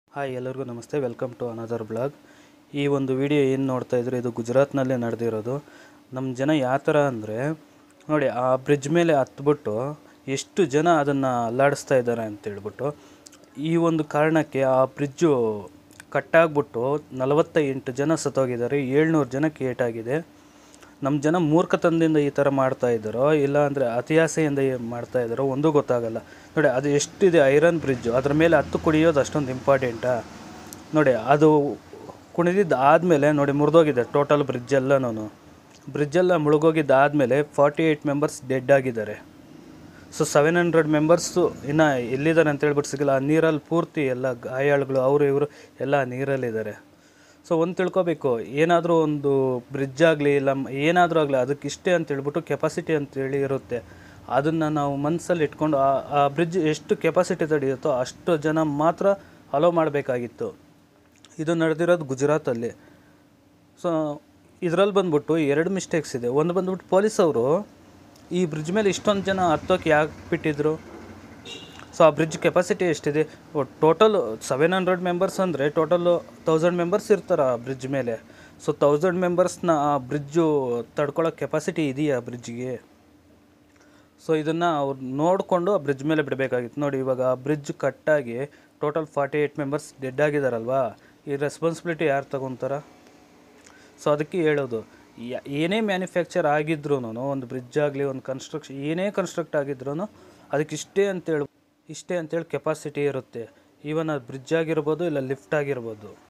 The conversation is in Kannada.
ಹಾಯ್ ಎಲ್ಲರಿಗೂ ನಮಸ್ತೆ ವೆಲ್ಕಮ್ ಟು ಅನದರ್ ಬ್ಲಾಗ್ ಈ ಒಂದು ವಿಡಿಯೋ ಏನು ನೋಡ್ತಾ ಇದ್ರು ಇದು ಗುಜರಾತ್ನಲ್ಲೇ ನಡೆದಿರೋದು ನಮ್ಮ ಜನ ಯಾವ ಥರ ಅಂದರೆ ನೋಡಿ ಆ ಬ್ರಿಡ್ಜ್ ಮೇಲೆ ಹತ್ಬಿಟ್ಟು ಎಷ್ಟು ಜನ ಅದನ್ನು ಅಲ್ಲಾಡಿಸ್ತಾ ಇದ್ದಾರೆ ಅಂತೇಳ್ಬಿಟ್ಟು ಈ ಒಂದು ಕಾರಣಕ್ಕೆ ಆ ಬ್ರಿಡ್ಜು ಕಟ್ಟಾಗ್ಬಿಟ್ಟು ನಲವತ್ತ ಎಂಟು ಜನ ಸತ್ತೋಗಿದ್ದಾರೆ ಏಳ್ನೂರು ಜನಕ್ಕೆ ಏಟಾಗಿದೆ ನಮ್ಮ ಜನ ಮೂರ್ಖತನದಿಂದ ಈ ಥರ ಮಾಡ್ತಾ ಇದ್ದಾರೋ ಇಲ್ಲ ಅಂದರೆ ಅತಿಯಾಸೆಯಿಂದ ಏನ್ ಮಾಡ್ತಾ ಇದ್ದಾರೋ ಒಂದೂ ಗೊತ್ತಾಗಲ್ಲ ನೋಡಿ ಅದು ಎಷ್ಟಿದೆ ಐರನ್ ಬ್ರಿಡ್ಜು ಅದ್ರ ಮೇಲೆ ಹತ್ತು ಕುಡಿಯೋದು ಅಷ್ಟೊಂದು ಇಂಪಾರ್ಟೆಂಟಾ ನೋಡಿ ಅದು ಕುಣಿದಿದ್ದು ಆದಮೇಲೆ ನೋಡಿ ಮುರಿದೋಗಿದೆ ಟೋಟಲ್ ಬ್ರಿಡ್ಜ್ ಎಲ್ಲನೂ ಬ್ರಿಡ್ಜೆಲ್ಲ ಮುಳುಗೋಗಿದ್ದು ಆದಮೇಲೆ ಫಾರ್ಟಿ ಏಯ್ಟ್ ಮೆಂಬರ್ಸ್ ಡೆಡ್ ಆಗಿದ್ದಾರೆ ಸೊ ಸೆವೆನ್ ಹಂಡ್ರೆಡ್ ಮೆಂಬರ್ಸು ಇನ್ನು ಎಲ್ಲಿದ್ದಾರೆ ಅಂತ ಹೇಳ್ಬಿಟ್ಟು ಸಿಗಲ್ಲ ಆ ನೀರಲ್ಲಿ ಪೂರ್ತಿ ಎಲ್ಲ ಗಾಯಾಳುಗಳು ಅವರು ಇವರು ಎಲ್ಲ ನೀರಲ್ಲಿದ್ದಾರೆ ಸೊ ಒಂದು ತಿಳ್ಕೊಬೇಕು ಏನಾದರೂ ಒಂದು ಬ್ರಿಡ್ಜ್ ಆಗಲಿ ಇಲ್ಲ ಏನಾದರೂ ಆಗಲಿ ಅದಕ್ಕೆ ಇಷ್ಟೇ ಅಂತ ಹೇಳ್ಬಿಟ್ಟು ಕೆಪಾಸಿಟಿ ಅಂತೇಳಿ ಇರುತ್ತೆ ಅದನ್ನು ನಾವು ಮನಸ್ಸಲ್ಲಿ ಇಟ್ಕೊಂಡು ಆ ಆ ಬ್ರಿಡ್ಜ್ ಎಷ್ಟು ಕೆಪಾಸಿಟಿ ತಡೆಯುತ್ತೋ ಅಷ್ಟು ಜನ ಮಾತ್ರ ಅಲೋ ಮಾಡಬೇಕಾಗಿತ್ತು ಇದು ನಡೆದಿರೋದು ಗುಜರಾತಲ್ಲಿ ಸೊ ಇದರಲ್ಲಿ ಬಂದ್ಬಿಟ್ಟು ಎರಡು ಮಿಸ್ಟೇಕ್ಸ್ ಇದೆ ಒಂದು ಬಂದ್ಬಿಟ್ಟು ಪೊಲೀಸ್ ಅವರು ಈ ಬ್ರಿಡ್ಜ್ ಮೇಲೆ ಇಷ್ಟೊಂದು ಜನ ಹತ್ತೋಕೆ ಯಾಕೆ ಬಿಟ್ಟಿದ್ರು ಸೊ ಆ ಬ್ರಿಡ್ಜ್ ಕೆಪಾಸಿಟಿ ಎಷ್ಟಿದೆ ಟೋಟಲ್ ಸೆವೆನ್ ಹಂಡ್ರೆಡ್ ಮೆಂಬರ್ಸ್ ಅಂದರೆ ಟೋಟಲು ತೌಸಂಡ್ ಮೆಂಬರ್ಸ್ ಇರ್ತಾರೆ ಆ ಬ್ರಿಡ್ಜ್ ಮೇಲೆ ಸೊ ತೌಸಂಡ್ ಮೆಂಬರ್ಸ್ನ ಆ ಬ್ರಿಡ್ಜು ತಡ್ಕೊಳ್ಳೋ ಕೆಪಾಸಿಟಿ ಇದೆಯಾ ಆ ಬ್ರಿಡ್ಜಿಗೆ ಸೊ ಇದನ್ನು ಅವ್ರು ನೋಡಿಕೊಂಡು ಆ ಬ್ರಿಡ್ಜ್ ಮೇಲೆ ಬಿಡಬೇಕಾಗಿತ್ತು ನೋಡಿ ಇವಾಗ ಆ ಬ್ರಿಡ್ಜ್ ಕಟ್ಟಾಗಿ total forty eight members dead ಆಗಿದಾರಲ್ವಾ ಈ ರೆಸ್ಪಾನ್ಸಿಬಿಲಿಟಿ ಯಾರು ತಗೊತಾರ ಸೊ ಅದಕ್ಕೆ ಹೇಳೋದು ಯ- ಏನೇ ಮ್ಯಾನುಫ್ಯಾಕ್ಚರ್ ಆಗಿದ್ರೂ ಒಂದು ಬ್ರಿಡ್ಜ್ ಆಗಲಿ ಒಂದು ಕನ್ಸ್ಟ್ರಕ್ಷನ್ ಏನೇ ಕನ್ಸ್ಟ್ರಕ್ಟ್ ಆಗಿದ್ರೂ ಅದಕ್ಕೆ ಇಷ್ಟೇ ಅಂತೇಳಿ ಇಷ್ಟೇ ಅಂತೇಳಿ ಕೆಪಾಸಿಟಿ ಇರುತ್ತೆ ಈವನ್ ಅದು ಬ್ರಿಡ್ಜ್ ಆಗಿರ್ಬೋದು ಇಲ್ಲ ಲಿಫ್ಟ್ ಆಗಿರ್ಬೋದು